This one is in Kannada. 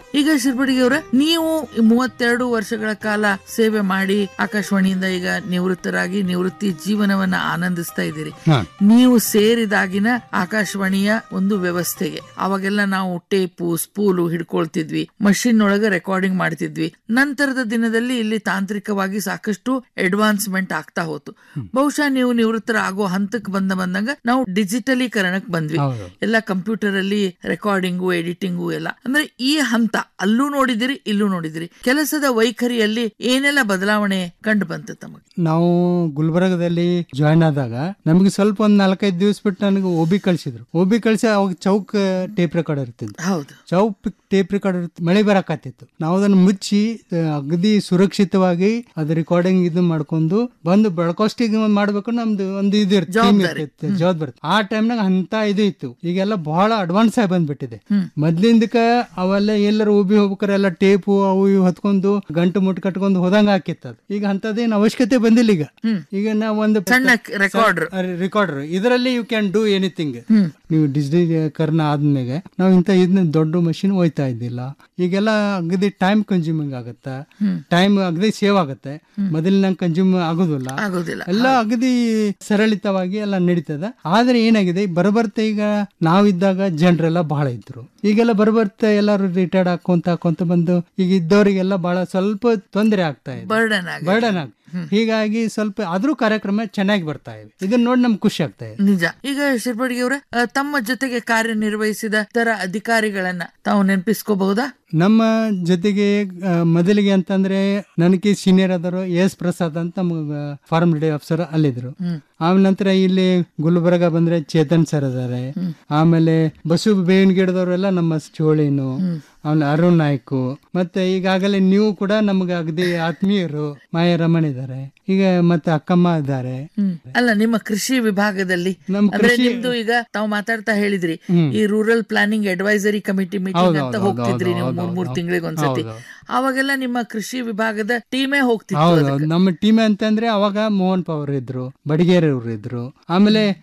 ಈಗ ಶಿರ್ಬಡಿಗೆ ಅವರ ನೀವು ಮೂವತ್ತೆರಡು ವರ್ಷಗಳ ಕಾಲ ಸೇವೆ ಮಾಡಿ ಆಕಾಶವಾಣಿಯಿಂದ ಈಗ ನಿವೃತ್ತರಾಗಿ ನಿವೃತ್ತಿ ಜೀವನವನ್ನ ಆನಂದಿಸ್ತಾ ಇದ್ದೀರಿ ಹಾ. ನೀವು ಸೇರಿದಾಗಿನ ಆಕಾಶವಾಣಿಯ ಒಂದು ವ್ಯವಸ್ಥೆಗೆ ಅವಾಗೆಲ್ಲ ನಾವು ಟೇಪು ಸ್ಪೂಲು ಹಿಡ್ಕೊಳ್ತಿದ್ವಿ ಮಷಿನ್ ಒಳಗೆ ರೆಕಾರ್ಡಿಂಗ್ ಮಾಡ್ತಿದ್ವಿ ನಂತರದ ದಿನದಲ್ಲಿ ಇಲ್ಲಿ ತಾಂತ್ರಿಕವಾಗಿ ಸಾಕಷ್ಟು ಅಡ್ವಾನ್ಸ್ಮೆಂಟ್ ಆಗ್ತಾ ಹೋತು ಬಹುಶಃ ನೀವು ನಿವೃತ್ತರ ಆಗೋ ಹಂತಕ್ಕೆ ಬಂದ ಬಂದಂಗ ನಾವು ಡಿಜಿಟಲೀಕರಣಕ್ಕೆ ಬಂದ್ವಿ ಹೌದು. ಎಲ್ಲ ಕಂಪ್ಯೂಟರ್ ಅಲ್ಲಿ ರೆಕಾರ್ಡಿಂಗು ಎಡಿಟಿಂಗು ಎಲ್ಲ ಅಂದ್ರೆ ಈ ಹಂತ ಅಲ್ಲೂ ನೋಡಿದಿರಿ ಇಲ್ಲೂ ನೋಡಿದಿರಿ ಕೆಲಸದ ವೈಖರಿಯಲ್ಲಿ ಏನೆಲ್ಲ ಬದಲಾವಣೆ ಕಂಡು ಬಂತು ತಮಗೆ ನಾವು ಗುಲ್ಬರ್ಗದಲ್ಲಿ ಜಾಯ್ನ್ ಆದಾಗ ನಮಗೆ ಸ್ವಲ್ಪ ಒಂದ್ ನಾಲ್ಕೈದು ದಿವಸ ಬಿಟ್ಟು ನನಗೆ ಓಬಿ ಕಳ್ಸಿದ್ರು ಓಬಿ ಕಳ್ಸಿ ಅವಾಗ ಚೌಕ್ ಟೇಪ್ ರೆಕಾರ್ಡ್ ಇರ್ತಿದ್ದು ಹೌದು ಚೌಕ್ ಟೇಪ್ ರೆಕಾರ್ಡ್ ಮಳೆ ಬರಕತ್ತಿತ್ತು ನಾವು ಅದನ್ನ ಮುಚ್ಚಿ ಆ, ಅಗದಿ ಸುರಕ್ಷಿತವಾಗಿ ಅದ್ ರೆಕಾರ್ಡಿಂಗ್ ಇದು ಮಾಡ್ಕೊಂಡು ಬಂದು ಬೆಳಕೋಷ್ಟಿಗೆ ಮಾಡ್ಬೇಕು ನಮ್ದು ಒಂದು ಇದು ಇರ್ತಿ- team ಜವಾಬ್ದಾರಿ. ಇರ್ತಿತ್ತು, ಜವಾಬ್ದಾರಿ ಆ ಟೈಮ್ನಾಗ ಅಂತ ಇದು ಇತ್ತು ಈಗೆಲ್ಲ ಬಹಳ ಅಡ್ವಾನ್ಸ್ ಆಗಿ ಬಂದ್ಬಿಟ್ಟಿದೆ ಹ್ಮ್. ಮೊದ್ಲಿಂದಕ ಅವೆಲ್ಲ ಎಲ್ಲರೂ ಉಬಿ ಹೋಗ್ಬೇಕಾರೆ ಎಲ್ಲ ಟೇಪು ಅವು ಇವು ಹೊತ್ಕೊಂಡು ಗಂಟು ಮುಟ್ಟು ಕಟ್ಕೊಂಡು ಹೋದಂಗ ಹಾಕಿತ್ತು ಅದು ಈಗ ಅಂತದೇನು ಅವಶ್ಯಕತೆ ಬಂದಿಲ್ಲ ಈಗ ಹ್ಮ್. ಈಗ ನಾವು ಒಂದು ಸಣ್ಣ recorder. ರೆಕಾರ್ಡರ್ ಇದರಲ್ಲಿ you can do anything hmm ನೀವು ಡಿಜಿಟಲೀಕರಣ ಆದ್ಮೇಲೆ ನಾವು ಇಂಥ ಇದನ್ನ ದೊಡ್ಡ ಮಷಿನ್ ಹೋಯ್ತಾ ಇದ್ದಿಲ್ಲ ಈಗೆಲ್ಲ ಅಗದಿ ಟೈಮ್ ಕನ್ಸ್ಯೂಮಿಂಗ್ ಆಗುತ್ತೆ ಹ್ಮ್. ಟೈಮ್ ಅಗದಿ ಸೇವ್ ಆಗುತ್ತೆ ಮೊದಲಿನ ಕನ್ಸ್ಯೂಮ್ ಆಗೋದಿಲ್ಲ ಆಗೋದಿಲ್ಲ ಎಲ್ಲ ಅಗದಿ ಸರಳಿತವಾಗಿ ಎಲ್ಲ ನಡೀತದ ಆದ್ರೆ ಏನಾಗಿದೆ ಬರಬರ್ತೆ ಈಗ ನಾವಿದ್ದಾಗ ಜನರೆಲ್ಲ ಬಹಳ ಇದ್ರು ಈಗೆಲ್ಲ ಬರಬರ್ತೆ ಎಲ್ಲರೂ ರಿಟೈರ್ಡ್ ಹಾಕೊಂತ ಹಾಕೊಂತ ಬಂದು ಈಗ ಇದ್ದವರಿಗೆಲ್ಲ ಬಹಳ ಸ್ವಲ್ಪ ತೊಂದರೆ ಆಗ್ತಾ ಇದೆ ಬರ್ಡನ್ ಆಗ ಬರ್ಡನ್ ಆಗ ಹೀಗಾಗಿ ಸ್ವಲ್ಪ ಆದ್ರೂ ಕಾರ್ಯಕ್ರಮ ಚೆನ್ನಾಗಿ ಬರ್ತಾ ಇವೆ ಇದನ್ನ ನೋಡಿ ನಮ್ಗೆ ಖುಷಿ ಆಗ್ತಾ ಇದೆ ನಿಜ ಈಗ ಶಿರ್ಬಡಿಗೆ ಅವರ ತಮ್ಮ ಜೊತೆಗೆ ಕಾರ್ಯನಿರ್ವಹಿಸಿದ ತರ ಅಧಿಕಾರಿಗಳನ್ನ ತಾವು ನೆನಪಿಸ್ಕೋಬಹುದಾ ನಮ್ಮ ಜೊತೆಗೆ ಆ, ಮೊದಲಿಗೆ ಅಂತಂದ್ರೆ ನನಗೆ ಸೀನಿಯರ್ ಆದರು ಎಸ್ ಪ್ರಸಾದ್ ಅಂತ ನಮ್ಗ ಫಾರ್ಮ್ ರೆಡಿ ಆಫೀಸರ್ ಅಲ್ಲಿದ್ರು ಹ್ಮ್. ಆಮೇಲೆ ನಂತರ ಇಲ್ಲಿ ಗುಲ್ಬರ್ಗ ಬಂದ್ರೆ ಚೇತನ್ ಸರ್ ಅದಾರೆ ಆಮೇಲೆ ಬಸು ಬೇವಿನಗಿಡದವರೆಲ್ಲ ನಮ್ಮ ಚೋಳಿನು ಆಮೇಲೆ ಅರುಣ್ ನಾಯ್ಕು ಮತ್ತೆ ಈಗಾಗಲೇ ನೀವು ಕೂಡ ನಮ್ಗೆ ಅಗದಿ ಆತ್ಮೀಯರು ಮಾಯ ರಮಣ್ ಇದ್ದಾರೆ ಈಗ ಮತ್ತೆ ಅಕ್ಕಮ್ಮ ಇದ್ದಾರೆ ಹ್ಮ್. ಅಲ್ಲ ನಿಮ್ಮ ಕೃಷಿ ವಿಭಾಗದಲ್ಲಿ ನಮ್ಮ ಅಂದ್ರೆ ಕೃಷಿ ನಿಮ್ದು ಈಗ ತಾವು ಮಾತಾಡ್ತಾ ಹೇಳಿದ್ರಿ ಹ್ಮ್. ಈ rural planning advisory committee meeting ಹೌದು, ಅಂತ ಹೌದು, ಹೋಗ್ತಿದ್ರಿ ಹೌದು, ನೀವು ಹೌದು, ಮೂರ್ ಮೂರ್ ಹೌದು. ತಿಂಗಳಿಗೆ ಒಂದ್ಸತಿ ಹೌದು. ಅವಾಗೆಲ್ಲ ನಿಮ್ಮ ಕೃಷಿ ವಿಭಾಗದ ಟೀಮೇ ಹೋಗ್ತಿತ್ತು ಹೌದು ಅದಕ್ಕೆ. ನಮ್ಮ ಟೀಮ್ ಅಂತಂದ್ರೆ ಅವಾಗ ಮೋಹನ್ ಪವರ್ ಇದ್ರು ಬಡಿಗೇರಿ ಅವ್ರು ಇದ್ರು ಆಮೇಲೆ